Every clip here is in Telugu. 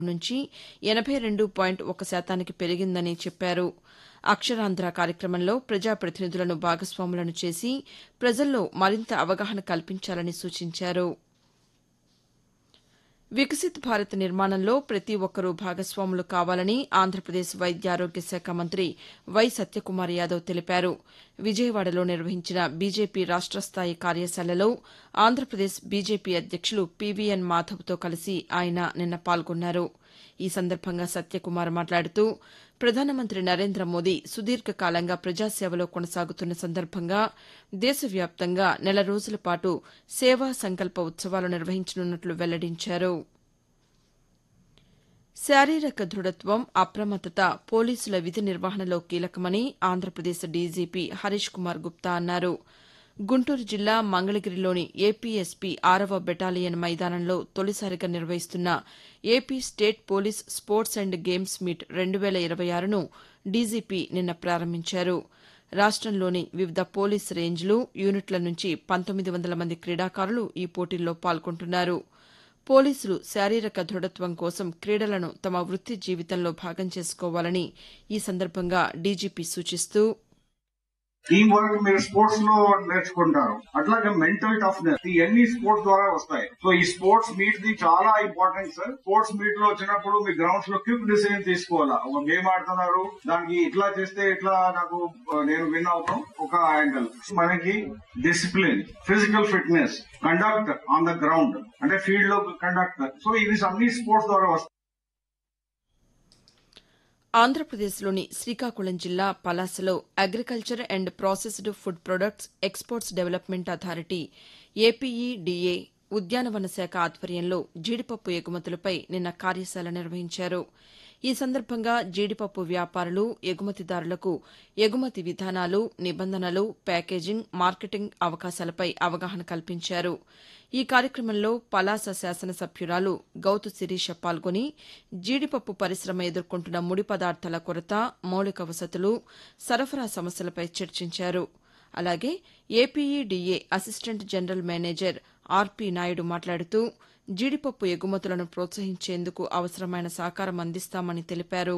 నుంచి ఎనబై రెండు పాయింట్ ఒక శాతానికి పెరిగిందని చెప్పారు అక్షరాంధ్ర కార్యక్రమంలో ప్రజాప్రతినిధులను భాగస్వాములను చేసి ప్రజల్లో మరింత అవగాహన కల్పించాలని సూచించారు వికసిత్ భారత్ నిర్మాణంలో ప్రతి ఒక్కరూ భాగస్వాములు కావాలని ఆంధ్రప్రదేశ్ వైద్యారోగ్య శాఖ మంత్రి వై సత్యకుమార్ యాదవ్ తెలిపారు విజయవాడలో నిర్వహించిన బీజేపీ రాష్ట స్థాయి కార్యశాలలో ఆంధ్రప్రదేశ్ బీజేపీ అధ్యక్షులు పీవీఎన్ మాధవ్తో కలిసి ఆయన నిన్న పాల్గొన్నారు ఈ సందర్భంగా సత్యకుమార్ మాట్లాడుతూ ప్రధానమంత్రి నరేంద్ర మోదీ సుదీర్ఘకాలంగా ప్రజాసేవలో కొనసాగుతున్న సందర్భంగా దేశవ్యాప్తంగా నెల రోజుల పాటు సేవా సంకల్ప ఉత్సవాలు నిర్వహించనున్నట్లు వెల్లడించారు శారీరక దృఢత్వం అప్రమత్తత పోలీసుల విధి నిర్వహణలో కీలకమని ఆంధ్రప్రదేశ్ డీజీపీ హరీష్ కుమార్ గుప్తా అన్నారు గుంటూరు జిల్లా మంగళగిరిలోని ఏపీఎస్పీ ఆరవ బెటాలియన్ మైదానంలో తొలిసారిగా నిర్వహిస్తున్న AP state police sports and games meet రెండు వేల ఇరవై ఆరును డీజీపీ నిన్న ప్రారంభించారు రాష్టంలోని వివిధ పోలీస్ రేంజ్లు యూనిట్ల నుంచి పంతొమ్మిది వందల మంది క్రీడాకారులు ఈ పోటీల్లో పాల్గొంటున్నారు పోలీసులు శారీరక దృఢత్వం కోసం క్రీడలను తమ వృత్తి జీవితంలో భాగం చేసుకోవాలని ఈ సందర్భంగా డీజీపీ సూచిస్తూ టీం వర్క్ మీరు స్పోర్ట్స్ లో నేర్చుకుంటారు అట్లాగే మెంటల్ టఫ్నెస్ ఇవన్నీ స్పోర్ట్స్ ద్వారా వస్తాయి సో ఈ స్పోర్ట్స్ మీట్ ది చాలా ఇంపార్టెంట్ సార్ స్పోర్ట్స్ మీట్ లో వచ్చినప్పుడు మీ గ్రౌండ్స్ లో క్విక్ డిసిజన్ తీసుకోవాలా ఒక గేమ్ ఆడుతున్నారు దానికి ఇట్లా చేస్తే ఇట్లా నాకు ఆ, నేను విన్ అవుతాం ఒక యాంగిల్ మనకి discipline physical fitness conduct on the ground అంటే ఫీల్డ్ లో కండక్ట్ సో ఇవి అన్ని స్పోర్ట్స్ ద్వారా వస్తాయి ఆంధ్రప్రదేశ్లోని శ్రీకాకుళం జిల్లా పలాసలో agriculture and processed food products exports development authority APEDA ఉద్యానవన శాఖ ఆధ్వర్యంలో జీడిపప్పు ఎగుమతులపై నిన్న కార్యశాల నిర్వహించారు ఈ సందర్భంగా జీడిపప్పు వ్యాపారులు ఎగుమతిదారులకు ఎగుమతి విధానాలు నిబంధనలు ప్యాకేజింగ్ మార్కెటింగ్ అవకాశాలపై అవగాహన కల్పించారు ఈ కార్యక్రమంలో పలాస శాసనసభ్యురాలు గౌతు శిరీష పాల్గొని జీడిపప్పు పరిశ్రమ ఎదుర్కొంటున్న ముడి పదార్థాల కొరత మౌలిక వసతులు సరఫరా సమస్యలపై చర్చించారు అలాగే APEDA assistant general manager R P Naidu మాట్లాడుతూ జీడిపప్పు ఎగుమతులను ప్రోత్సహించేందుకు అవసరమైన సహకారం అందిస్తామని తెలిపారు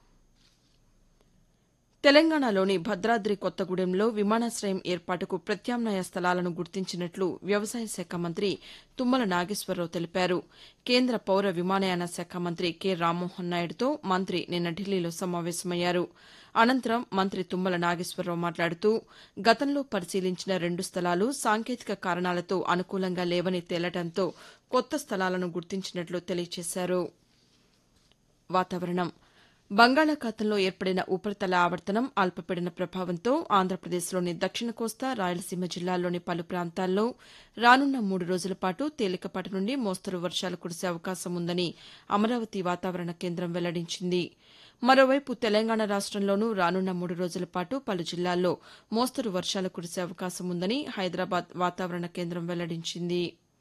తెలంగాణలోని భద్రాద్రి కొత్తగూడెంలో విమానాశ్రయం ఏర్పాటుకు ప్రత్యామ్నాయ స్థలాలను గుర్తించినట్లు వ్యవసాయ శాఖ మంత్రి తుమ్మల నాగేశ్వరరావు తెలిపారు కేంద్ర పౌర విమానయాన శాఖ మంత్రి కె రామ్మోహన్ నాయుడుతో మంత్రి నిన్న ఢిల్లీలో సమావేశమయ్యారు అనంతరం మంత్రి తుమ్మల నాగేశ్వరరావు మాట్లాడుతూ గతంలో పరిశీలించిన రెండు స్థలాలు సాంకేతిక కారణాలతో అనుకూలంగా లేవని తేలటంతో కొత్త స్థలాలను గుర్తించినట్లు తెలియజేశారు వాతావరణం బంగాళాఖాతంలో ఏర్పడిన ఉపరితల ఆవర్తనం అల్పపీడన ప్రభావంతో ఆంధ్రప్రదేశ్లోని దక్షిణ కోస్తా రాయలసీమ జిల్లాల్లోని పలు ప్రాంతాల్లో రానున్న మూడు రోజుల పాటు తేలికపాటి నుండి మోస్తరు వర్షాలు కురిసే అవకాశం ఉందని అమరావతి వాతావరణ కేంద్రం వెల్లడించింది మరోవైపు తెలంగాణ రాష్టంలోనూ రానున్న మూడు రోజుల పాటు పలు జిల్లాల్లో మోస్తరు వర్షాలు కురిసే అవకాశం ఉందని హైదరాబాద్ వాతావరణ కేంద్రం వెల్లడించింది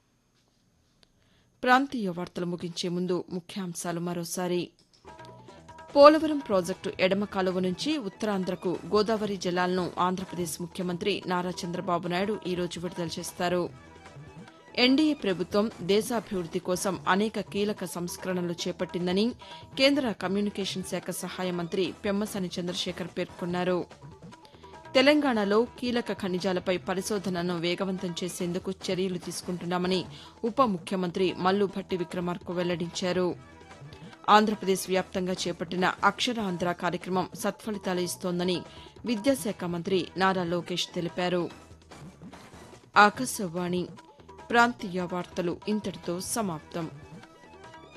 ప్రాంతీయ వార్తలు ముగించే ముందు ముఖ్యాంశాలు మరోసారి పోలవరం ప్రాజెక్టు ఎడమ కాలువ నుంచి ఉత్తరాంధ్రకు గోదావరి జలాలను ఆంధ్రప్రదేశ్ ముఖ్యమంత్రి నారా చంద్రబాబు నాయుడు ఈరోజు విడుదల చేస్తారు ఎన్డీఏ ప్రభుత్వం దేశాభివృద్ది కోసం అనేక కీలక సంస్కరణలు చేపట్టిందని కేంద్ర కమ్యూనికేషన్ శాఖ సహాయ మంత్రి పెమ్మసాని చంద్రశేఖర్ పేర్కొన్నారు తెలంగాణలో కీలక ఖనిజాలపై పరిశోధనను వేగవంతం చేసేందుకు చర్యలు తీసుకుంటున్నామని ఉప ముఖ్యమంత్రి మల్లు భట్టి విక్రమార్క వెల్లడించారు ఆంధ్రప్రదేశ్ వ్యాప్తంగా చేపట్టిన అక్షరాంధ్ర కార్యక్రమం సత్ఫలితాలు ఇస్తోందని విద్యాశాఖ మంత్రి నారా లోకేష్ తెలిపారు ఆకాశవాణి ప్రాంతీయ వార్తలు ఇంతటితో సమాప్తం